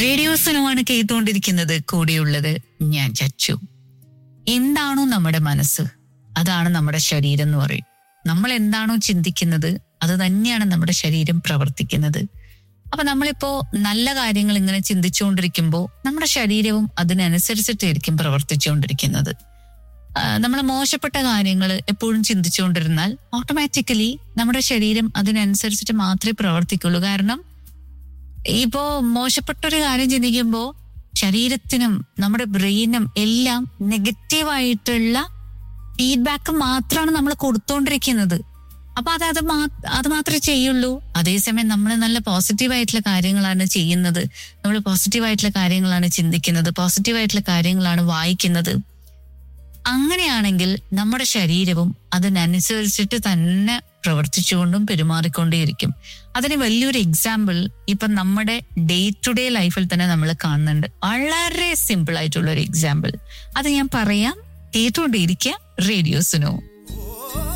റേഡിയോസിനുമാണ് കേട്ടുകൊണ്ടിരിക്കുന്നത് കൂടെയുള്ളത് ഞാൻ ചച്ചു എന്താണോ നമ്മുടെ മനസ്സ് അതാണ് നമ്മുടെ ശരീരം എന്ന് പറയും നമ്മൾ എന്താണോ ചിന്തിക്കുന്നത് അത് തന്നെയാണ് നമ്മുടെ ശരീരം പ്രവർത്തിക്കുന്നത് അപ്പൊ നമ്മളിപ്പോ നല്ല കാര്യങ്ങൾ ഇങ്ങനെ ചിന്തിച്ചുകൊണ്ടിരിക്കുമ്പോൾ നമ്മുടെ ശരീരവും അതിനനുസരിച്ചിട്ടായിരിക്കും പ്രവർത്തിച്ചുകൊണ്ടിരിക്കുന്നത് നമ്മൾ മോശപ്പെട്ട കാര്യങ്ങൾ എപ്പോഴും ചിന്തിച്ചുകൊണ്ടിരുന്നാൽ ഓട്ടോമാറ്റിക്കലി നമ്മുടെ ശരീരം അതിനനുസരിച്ചിട്ട് മാത്രമേ പ്രവർത്തിക്കുള്ളൂ കാരണം ഇപ്പോ മോശപ്പെട്ട ഒരു കാര്യം ചിന്തിക്കുമ്പോൾ ശരീരത്തിനും നമ്മുടെ ബ്രെയിനും എല്ലാം നെഗറ്റീവായിട്ടുള്ള ഫീഡ്ബാക്ക് മാത്രമാണ് നമ്മൾ കൊടുത്തോണ്ടിരിക്കുന്നത് അപ്പൊ അത് അത് മാ അത് മാത്രമേ ചെയ്യുള്ളൂ അതേസമയം നമ്മൾ നല്ല പോസിറ്റീവായിട്ടുള്ള കാര്യങ്ങളാണ് ചെയ്യുന്നത് നമ്മൾ പോസിറ്റീവായിട്ടുള്ള കാര്യങ്ങളാണ് ചിന്തിക്കുന്നത് പോസിറ്റീവായിട്ടുള്ള കാര്യങ്ങളാണ് വായിക്കുന്നത് അങ്ങനെയാണെങ്കിൽ നമ്മുടെ ശരീരവും അതിനനുസരിച്ചിട്ട് തന്നെ പ്രവർത്തിച്ചുകൊണ്ടും പെരുമാറിക്കൊണ്ടേയിരിക്കും അതിന് വലിയൊരു എക്സാമ്പിൾ ഇപ്പൊ നമ്മുടെ ഡേ ടു ഡേ ലൈഫിൽ തന്നെ നമ്മൾ കാണുന്നുണ്ട് വളരെ സിമ്പിൾ ആയിട്ടുള്ള ഒരു എക്സാമ്പിൾ അത് ഞാൻ പറയാം കേട്ടുകൊണ്ടേയിരിക്കുക റേഡിയോസിനോ